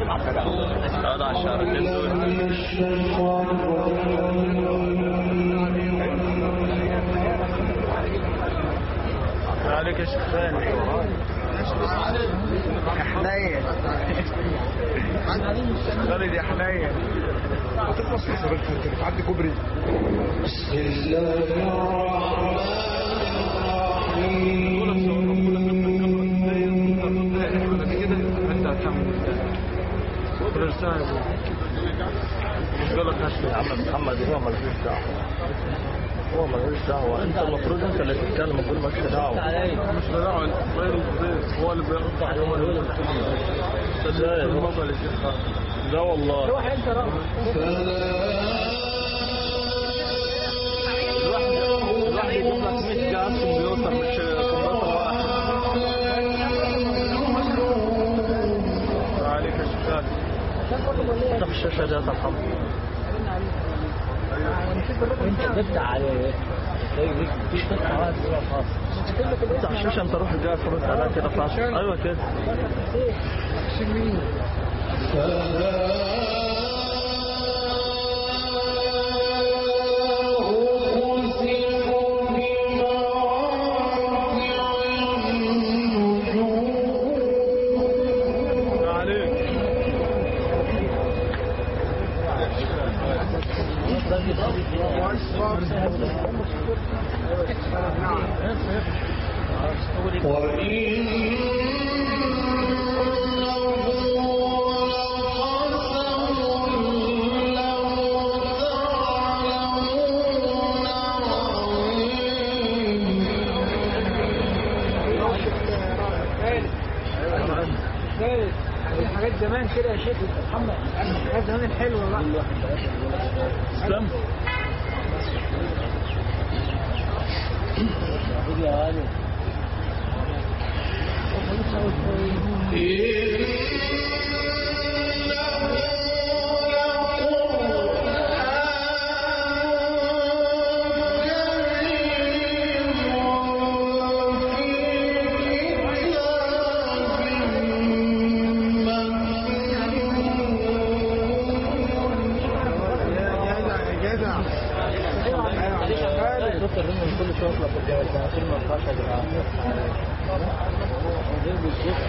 هذا عشان عليك يا شيخ ثاني حنين خالد يا حنين هتخلص في صورتها تعدي كوبري بسم الله مش غلط يا عم محمد هو ملوش دعوه هو ملوش دعوه انت المفروض انت اللي تتكلم المفروض مالكش دعوه مش دعوة هو اللي بيقطع هو اللي ازاي لا والله الواحد الواحد يجيب لك 100 جهاز كمبيوتر مش كمبيوتر واحد عليك يا شيخ افتح الشاشه دي يا محمد انت بتدع عليه في قطعة واحدة خاص افتح الشاشه انت روح الجهاز خلاص عليها كده فلاش ايوه كده عليك حاجات زمان كده يا شيخ محمد حاجات زمان الحلوة بقى اسلام جدع دكتور رمي كل شوية يطلع في الجوال ده عشان ما يطلعش يا جماعة غير بالظبط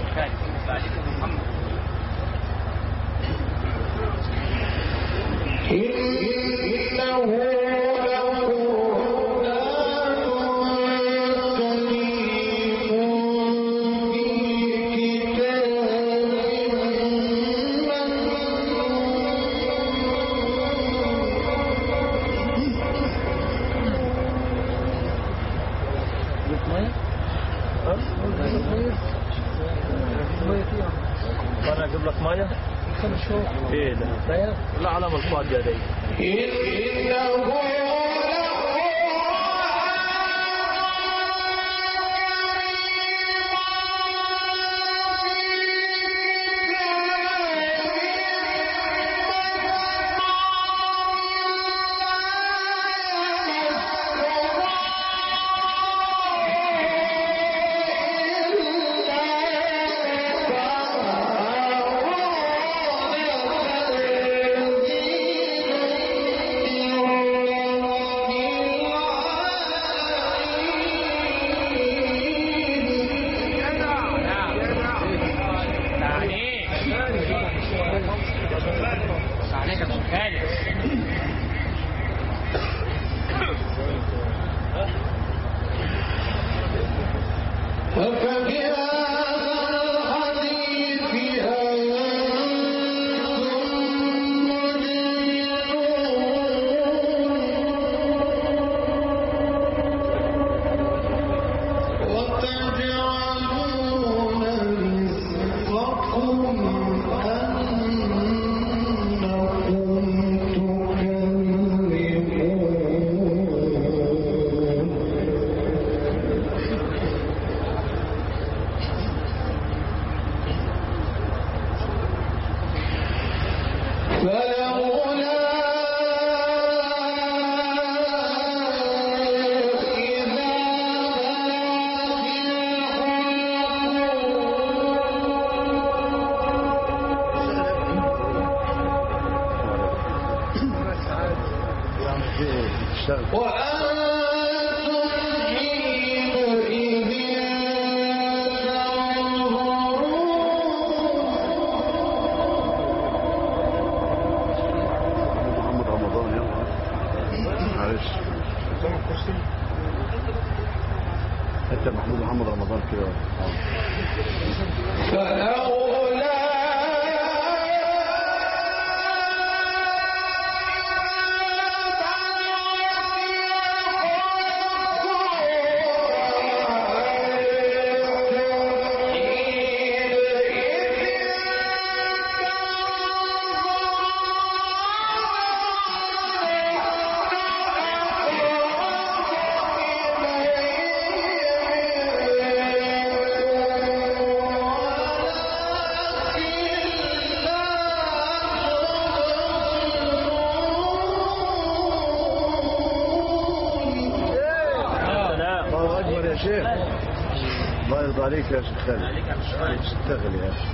انا اجيب لك ميه ايه ده لا علامه الفاضيه دي محمد رمضان يلا معلش انت محمود محمد رمضان كده اه سلام الله اكبر يا شيخ الله يرضى عليك يا شيخ خالد اشتغل يا اخي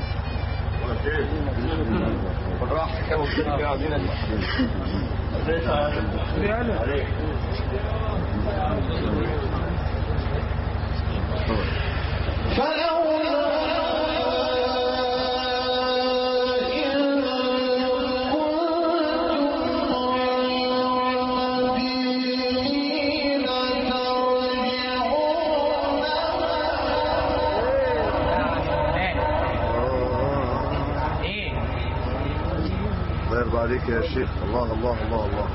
بالراحه كانوا كده قاعدين عليك الله يرضى عليك يا شيخ الله الله الله الله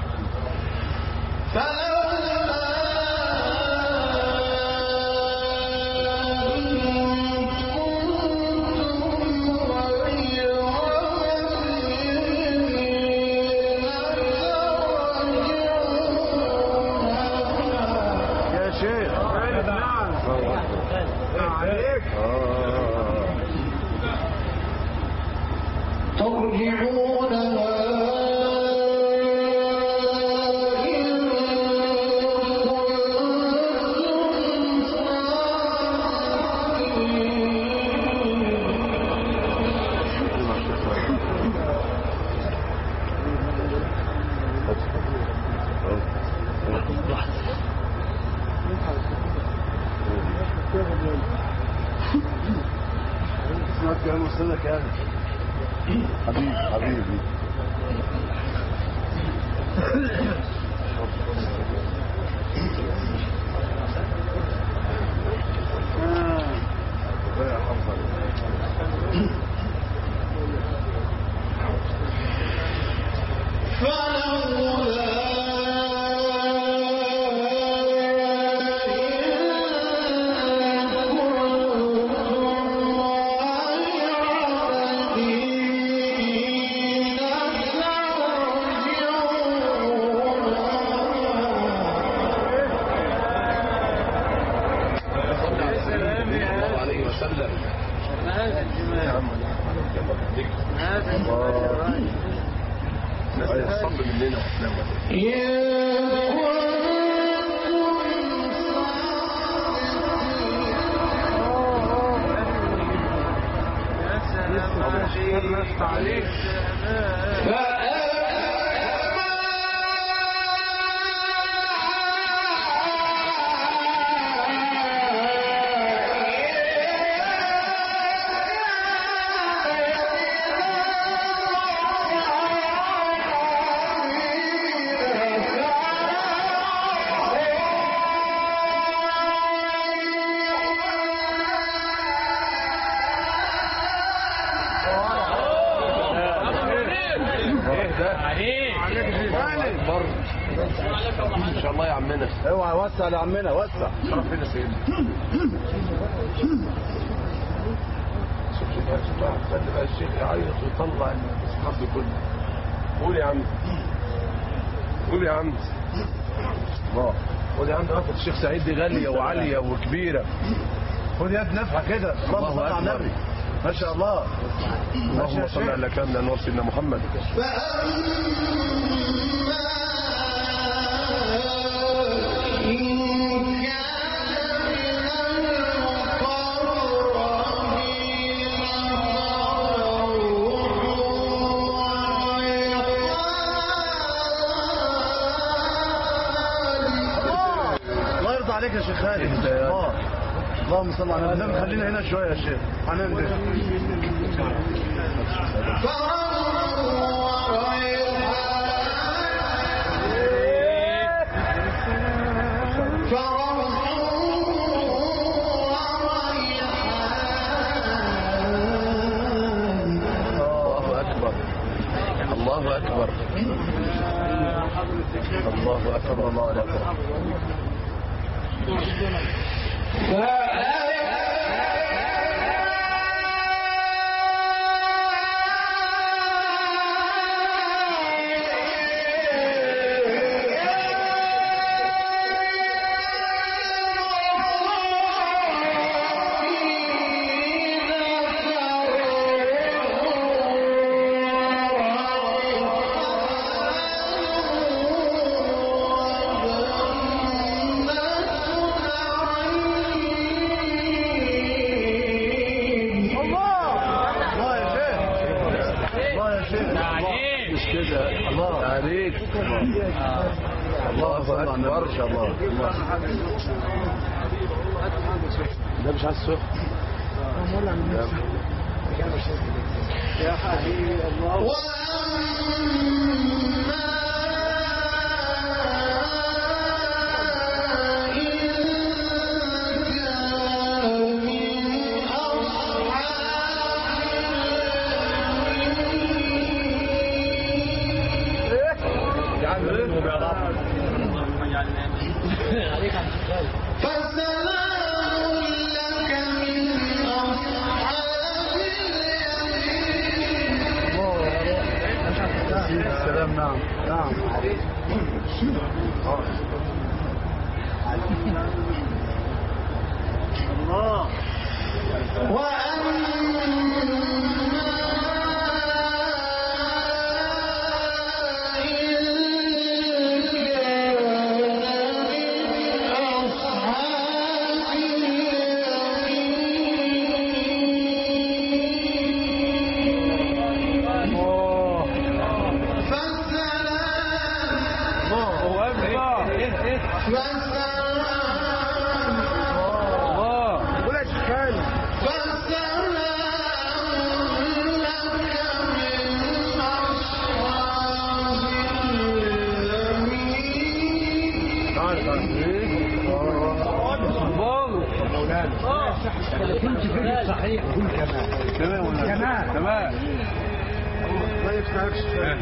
يا شيخ عليك آه. اسمك كام وصلنا كام حبيبي حبيبي ربنا يحفظك عليه وسلم الله صب مننا اكبر ان شاء الله يا عمنا اوعى وسع يا عمنا وسع شرف فينا سيدنا شوف شوف بقى شوف بقى خلي بقى الشيخ يعيط ويطلع الحظ كله قول يا عم قول يا عم الله قول يا عم رفعت الشيخ سعيد دي غاليه وعاليه وكبيره خد يد نفحه كده اللهم صل على أكبر. النبي ما شاء الله اللهم صل على كامل انوار سيدنا محمد الله يرضى عليك يا شيخ خالد الله اللهم صل على النبي خلينا هنا شويه يا شيخ هننزل الله اكبر الله اكبر الله اكبر الله اكبر الله يا شيخ الله يا شيخ مش كده الله عليك الله صل على النبي ما شاء الله الله ده مش عايز سخن السلام نعم نعم الله قول يا شيخ خالد صحيح كل كمان تمام ولا لا؟ كمان. تمام ما يفتحكش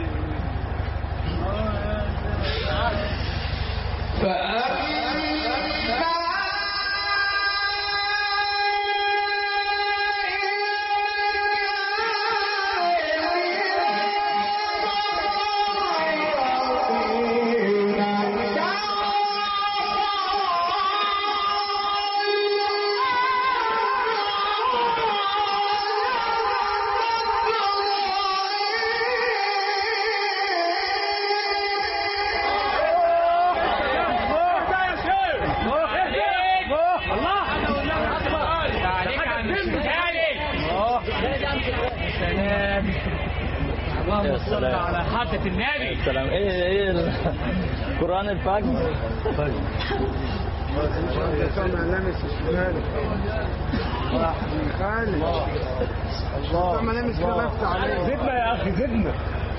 يا سلام على حضرة النبي السلام ايه ايه ال- قرآن الفجر سامع لمس الشمال خالد سامع لمس لمس عليه زدنا يا اخي زدنا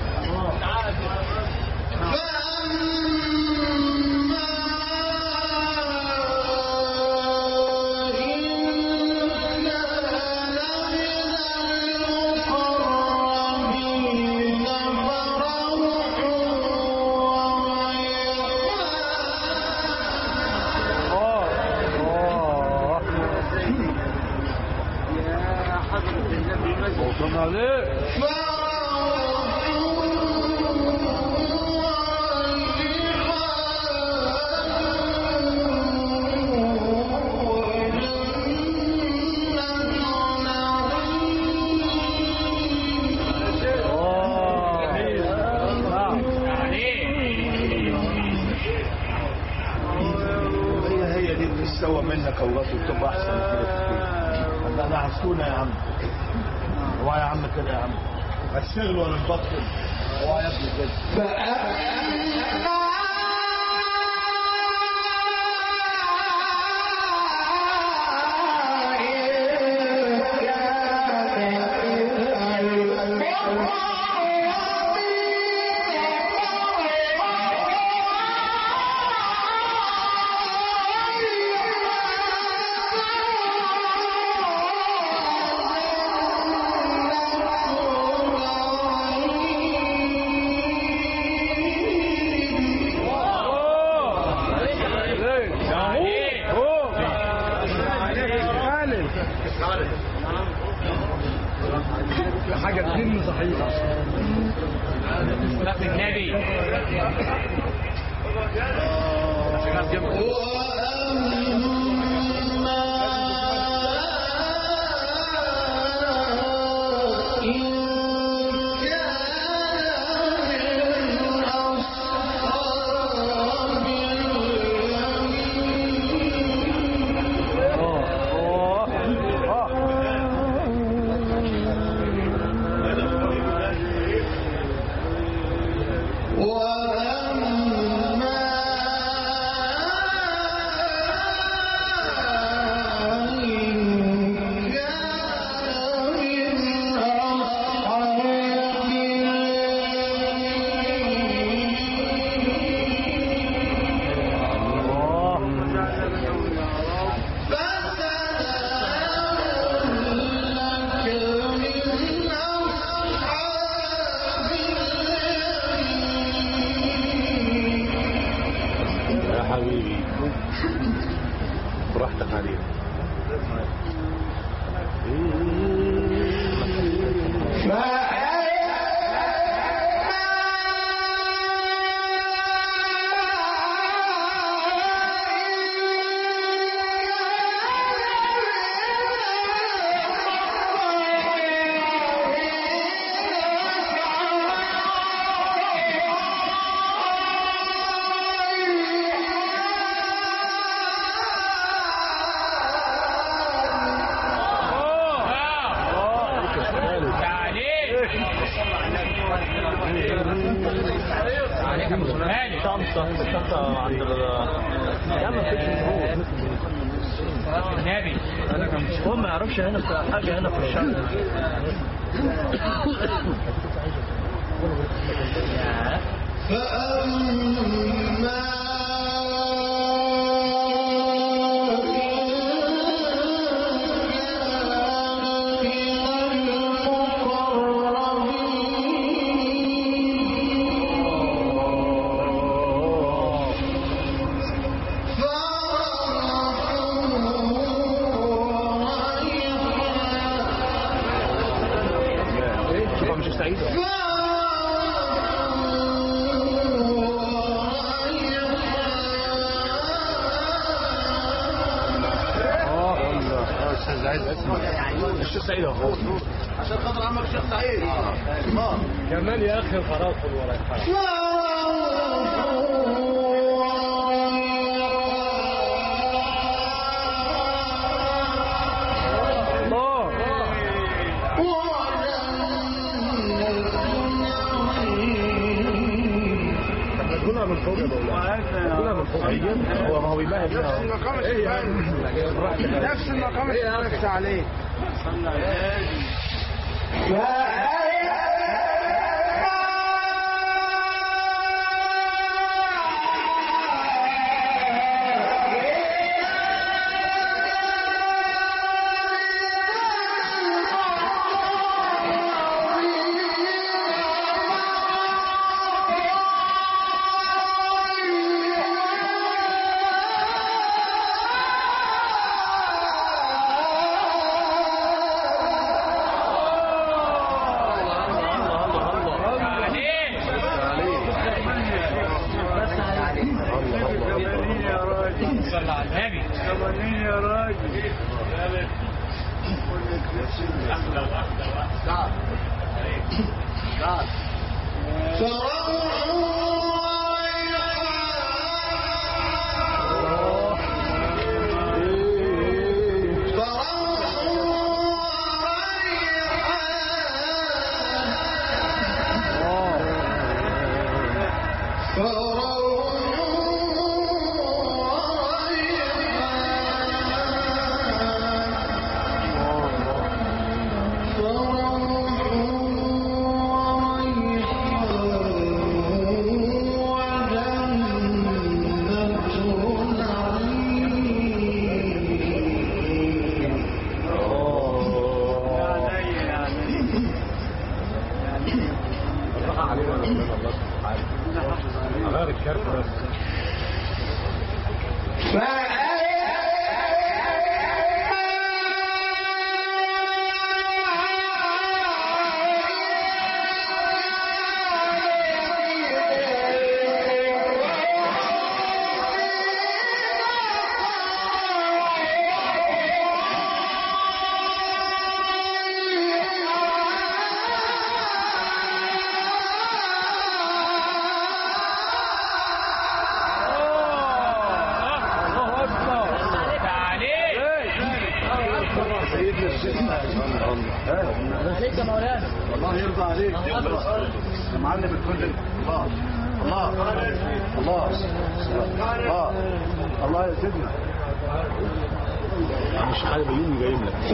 وصلنا عليه هي هي دي بتستوى منك الله وتبقى احسن من كده كتير انا عسكونا يا عم هو يا عم كده يا عم الشغل ولا البطل هو يا ابني كده حاجة تتم صحيحة النبي يا حبيبي براحتك عليك شمسة شمسة عند ال يا ما فيش مجهود النبي هو ما يعرفش هنا في حاجة هنا في الشارع فأما سعيد استاذ عايز اسمع الشيخ سعيد اهو عشان خاطر عمك الشيخ سعيد اه كمان يا اخي الفراغ ولا يفعل كلها من فوق يا مولانا كلها من فوق هو ما هو بيمهد نفس المقام الشيخ نفس المقام الشيخ عليه صلى على النبي غير الكارت بس تعالي سيدنا الشيخ عليك يا مولانا الله يرضى عليك يا معلم الكل الله الله الله الله الله يا سيدنا مش حاجه بيومي جايين لك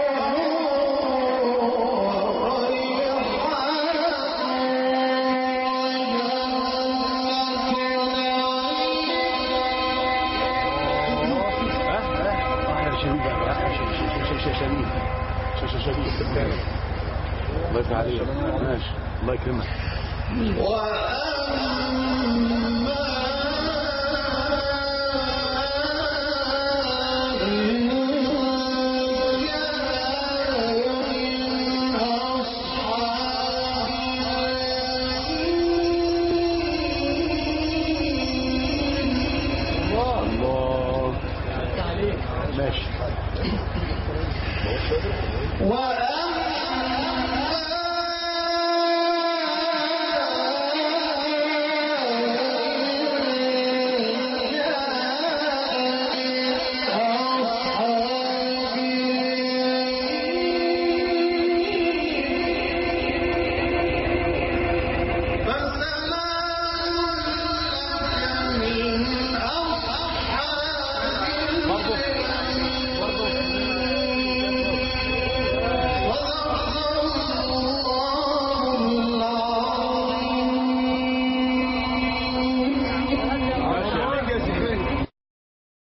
الله يفتح عليك ماشي الله يكرمك الله ماشي وأما